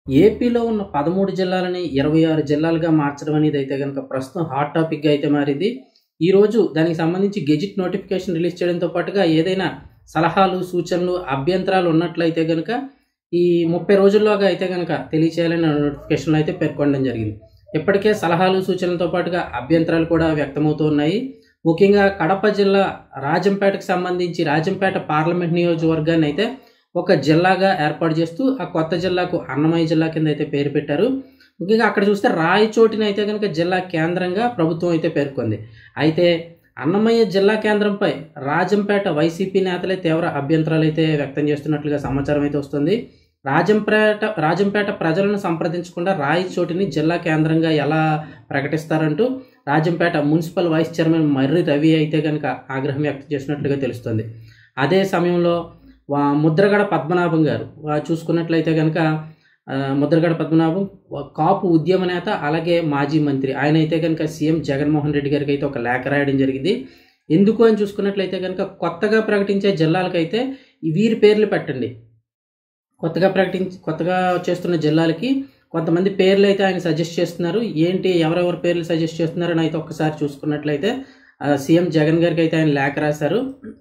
ఏపీలో ఉన్న పదమూడు జిల్లాలని ఇరవై ఆరు జిల్లాలుగా మార్చడం అనేది అయితే కనుక ప్రస్తుతం హాట్ టాపిక్గా అయితే మారింది ఈరోజు దానికి సంబంధించి గెజిట్ నోటిఫికేషన్ రిలీజ్ చేయడంతో పాటుగా ఏదైనా సలహాలు సూచనలు అభ్యంతరాలు ఉన్నట్లయితే కనుక ఈ ముప్పై రోజుల్లోగా అయితే కనుక తెలియచేయాలని నోటిఫికేషన్లో అయితే పేర్కొనడం జరిగింది ఇప్పటికే సలహాలు సూచనలతో పాటుగా అభ్యంతరాలు కూడా వ్యక్తమవుతూ ఉన్నాయి ముఖ్యంగా కడప జిల్లా రాజంపేటకు సంబంధించి రాజంపేట పార్లమెంట్ నియోజకవర్గాన్ని అయితే ఒక జిల్లాగా ఏర్పాటు చేస్తూ ఆ కొత్త జిల్లాకు అన్నమయ్య జిల్లా కింద అయితే పేరు పెట్టారు ముఖ్యంగా అక్కడ చూస్తే రాయచోటిని అయితే కనుక జిల్లా కేంద్రంగా ప్రభుత్వం అయితే పేర్కొంది అయితే అన్నమయ్య జిల్లా కేంద్రంపై రాజంపేట వైసీపీ నేతలే తీవ్ర అభ్యంతరాలు అయితే వ్యక్తం చేస్తున్నట్లుగా సమాచారం అయితే వస్తుంది రాజంపేట రాజంపేట ప్రజలను సంప్రదించకుండా రాయచోటిని జిల్లా కేంద్రంగా ఎలా ప్రకటిస్తారంటూ Rajampet municipal vice chairman Marri Ravi అయితే కనుక ఆగ్రహం వ్యక్తం చేసినట్లుగా తెలుస్తుంది అదే సమయంలో వా- ముద్రగడ పద్మనాభం గారు వా- చూసుకున్నట్లయితే కనుక ఆ, ముద్రగడ పద్మనాభం వా- కాపు ఉద్యమ నేత అలాగే మాజీ మంత్రి ఆయన అయితే కనుక సీఎం జగన్మోహన్ రెడ్డి గారికి అయితే ఒక లేఖ రాయడం జరిగింది ఎందుకు అని చూసుకున్నట్లయితే కనుక కొత్తగా ప్రకటించే జిల్లాలకైతే ఈ వీరి పేర్లు పెట్టండి కొత్తగా ప్రకటించి కొత్తగా చేస్తున్న జిల్లాలకి కొంతమంది పేర్లు అయితే ఆయన సజెస్ట్ చేస్తున్నారు ఏంటి ఎవరెవరి పేర్లు సజెస్ట్ చేస్తున్నారు అని అయితే ఒక్కసారి చూసుకున్నట్లయితే ఆ, సీఎం జగన్ గారికి అయితే ఆయన లేఖ రాశారు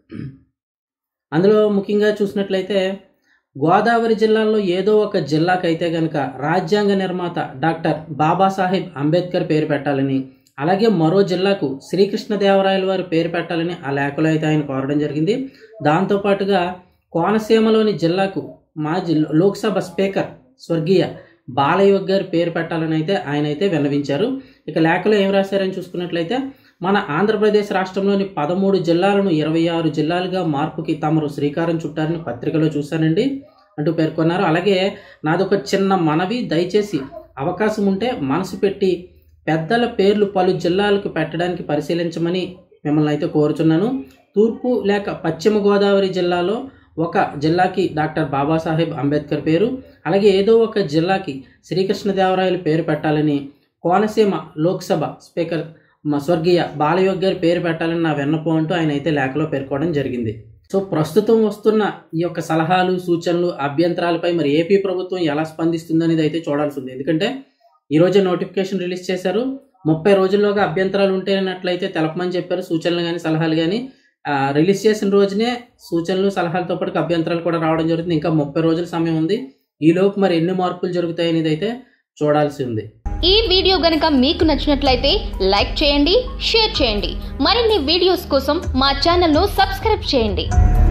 అందులో ముఖ్యంగా చూసినట్లయితే గోదావరి జిల్లాలో ఏదో ఒక జిల్లాకైతే కనుక రాజ్యాంగ నిర్మాత డాక్టర్ బాబాసాహెబ్ అంబేద్కర్ పేరు పెట్టాలని అలాగే మరో జిల్లాకు శ్రీకృష్ణదేవరాయల వారి పేరు పెట్టాలని ఆ లేఖలో అయితే ఆయన కోరడం జరిగింది దాంతోపాటుగా కోనసీమలోని జిల్లాకు మాజీ లోక్సభ స్పీకర్ స్వర్గీయ బాలయ్య గారి పేరు పెట్టాలని అయితే ఆయన అయితే విన్నవించారు ఇక లేఖలో ఏం రాశారని చూసుకున్నట్లయితే మన ఆంధ్రప్రదేశ్ రాష్ట్రంలోని పదమూడు జిల్లాలను ఇరవై ఆరు జిల్లాలుగా మార్పుకి తమరు శ్రీకారం చుట్టారని పత్రికలో చూశానండి అంటూ పేర్కొన్నారు అలాగే నాదొక చిన్న మనవి దయచేసి అవకాశం ఉంటే మనసు పెట్టి పెద్దల పేర్లు పలు జిల్లాలకు పెట్టడానికి పరిశీలించమని మిమ్మల్ని అయితే కోరుచున్నాను తూర్పు లేక పశ్చిమ గోదావరి జిల్లాలో ఒక జిల్లాకి డాక్టర్ బాబాసాహెబ్ అంబేద్కర్ పేరు అలాగే ఏదో ఒక జిల్లాకి శ్రీకృష్ణదేవరాయల పేరు పెట్టాలని కోనసీమ లోక్సభ స్పీకర్ మా స్వర్గీయ బాలయోగ్ గారి పేరు పెట్టాలని నా విన్నపం అంటూ ఆయన అయితే లేఖలో పేర్కోవడం జరిగింది సో ప్రస్తుతం వస్తున్న ఈ యొక్క సలహాలు సూచనలు అభ్యంతరాలపై మరి ఏపీ ప్రభుత్వం ఎలా స్పందిస్తుంది అనేది అయితే చూడాల్సి ఉంది ఎందుకంటే ఈరోజే నోటిఫికేషన్ రిలీజ్ చేశారు ముప్పై రోజుల్లోగా అభ్యంతరాలు ఉంటేనట్లయితే తెలపమని చెప్పారు సూచనలు కానీ సలహాలు కానీ రిలీజ్ చేసిన రోజునే సూచనలు సలహాలతో పాటు అభ్యంతరాలు కూడా రావడం జరుగుతుంది ఇంకా ముప్పై రోజుల సమయం ఉంది ఈలోపు మరి ఎన్ని మార్పులు జరుగుతాయి అనేది అయితే చూడాల్సి ఉంది ఈ వీడియో గనుక మీకు నచ్చినట్లయితే లైక్ చేయండి షేర్ చేయండి మరిన్ని వీడియోస్ కోసం మా ఛానల్ను సబ్స్క్రైబ్ చేయండి